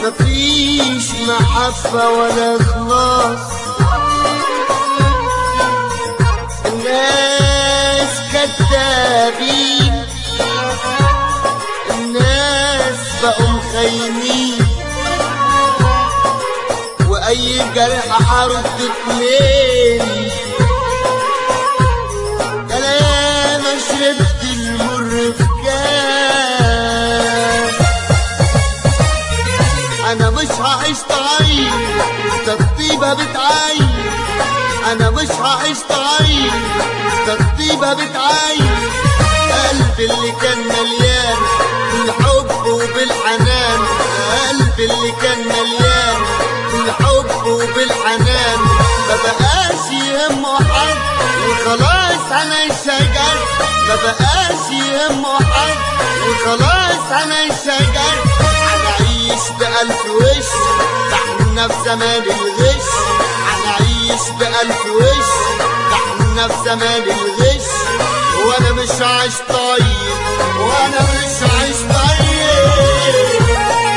مفيش محبة ولا إخلاص الناس كذابين الناس بقوا مخيمين وأي جرح حرد اتنين كلام شربت المر في كاس انا مش هعيش طعيم ده الطيبة بتعيش انا مش هعيش طعيم ده الطيبة بتعيش قلبي اللي كان مليان بالحب وبالحنان قلبي اللي كان مليان بالحب وبالحنان ما بقاش يهمه حد وخلاص انا انشغل ما بقاش يهمه حد وخلاص انا انشغل هنعيش بألف وش احنا في زمان الغش هنعيش بألف وش احنا في زمان الغش وانا مش عايش طيب وانا مش عايش طيب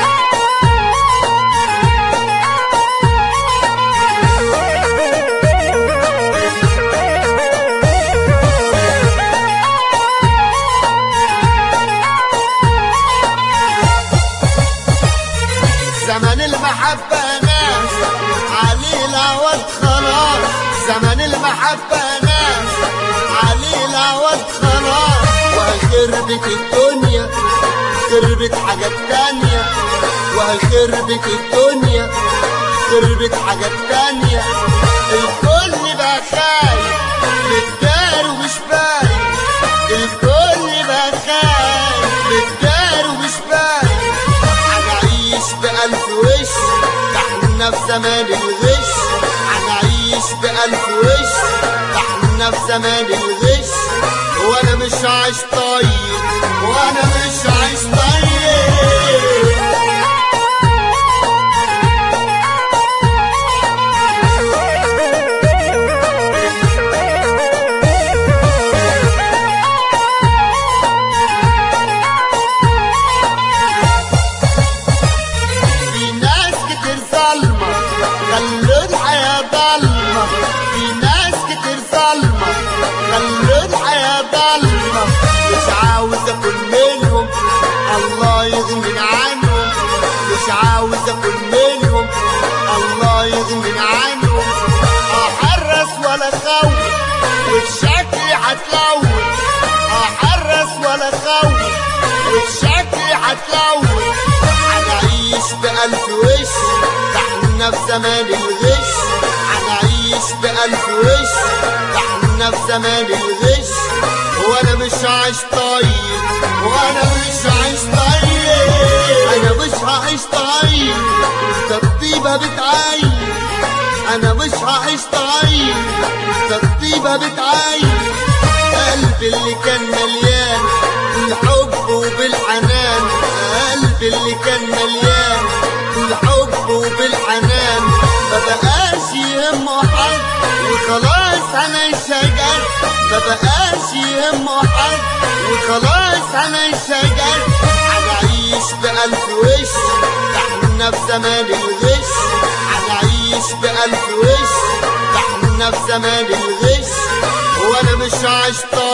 زمن المحبة ناس عليه العوض خلاص زمن المحبة ناس عليه العوض خلاص وهخربت الدنيا خربت حاجات تانية وهخربت الدنيا خربت حاجات تانية الكل بقى خايف متدار ومش باين الكل بقى خايف متدار ومش باين هنعيش بألف وش احنا في زمان الغش هنعيش بألف وش احنا في زمان الغش وانا مش عايش طيب وانا مش عايش طيب في ناس كتير ظلمة خلوا الحياة ضلمة في ناس كتير ظلمة خلوا الحياة ضلمة مش عاوز اكون منهم الله يغني عنهم مش عاوز اكون منهم الله يغني عنهم احرس ولا خوف وبشكلي هتلون احرس ولا خوف وبشكلي هتلون هنعيش بألف وش احنا في زمان الغش هنعيش بألف وش احنا في زمان الغش وانا مش عايش طيب وانا مش عايش طيب انا مش هعيش طيب ده الطيبة بتعيش انا مش هعيش طيب ده الطيبة بتعيش قلبي اللي كان مليان بالحب وبالحنان قلبي اللي كان مليان بالحب وبالحنان ما بقاش يهمه حد وخلاص انا انشغل ما بقاش يهمه حد وخلاص انا انشغل هنعيش بألف وش احنا في زمان الغش هنعيش بألف وش احنا في زمان الغش وانا مش عايش طيب